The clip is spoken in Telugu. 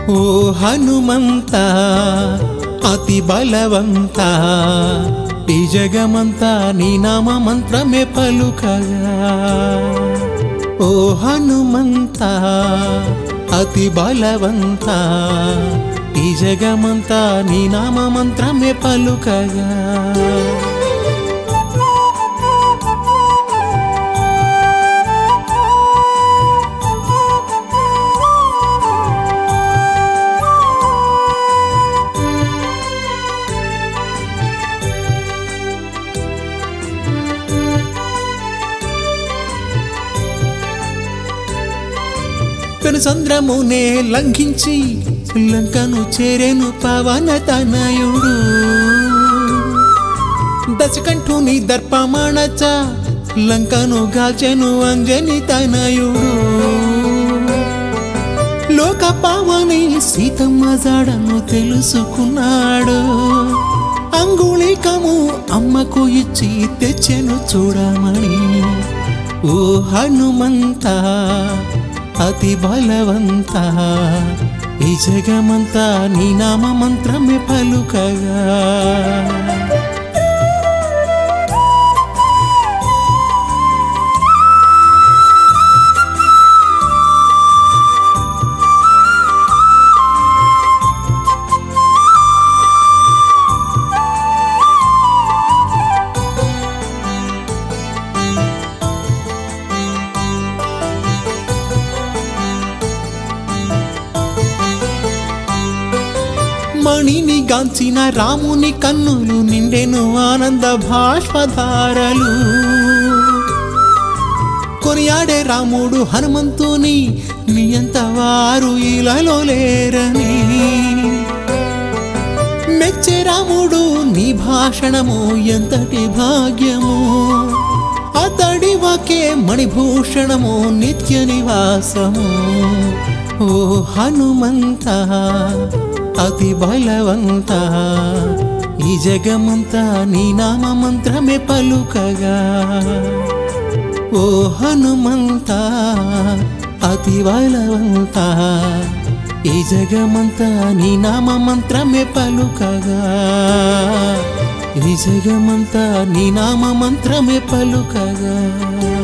ఓ హనుమంత అతి బలవంత ఈ జగమంతా నీ నామ మంత్రమే పలుకగా ఓ హనుమంత అతి బలవంత ఈ జగమంతా నీ నామ మంత్రమే పలుకగా పెను సంద్రమునే లంఘించి లంకను చేరెను పవన తనయుడు దశకంఠుని దర్పమాణచ లంకను గాల్చెను అంజని తనయుడు లోక పావని సీతమ్మ జాడను తెలుసుకున్నాడు అంగుళికము అమ్మకు ఇచ్చి తెచ్చెను చూడమని ఓ హనుమంత అతి బలవంత ఈ జగమంతా నీ నామ మంత్రమే పలుకగా మణిని గాంచిన రాముని కన్నులు నిండెను ఆనంద భాష్పధారలు కొనియాడే రాముడు హనుమంతుని నియంత వారు ఇలాలో లేరని మెచ్చే రాముడు నీ భాషణము ఎంతటి భాగ్యము అతడి వాకే మణిభూషణము నిత్య నివాసము ఓ హనుమంత అతి బలవంత ఈ జగమంతా నీ నామ మంత్రమే పలుకగా ఓ హనుమంత అతి బలవంత ఈ జగమంతా నీ నామ మంత్రమే పలుకగా ఈ జగమంతా నీ నామ మంత్రమే పలుకగా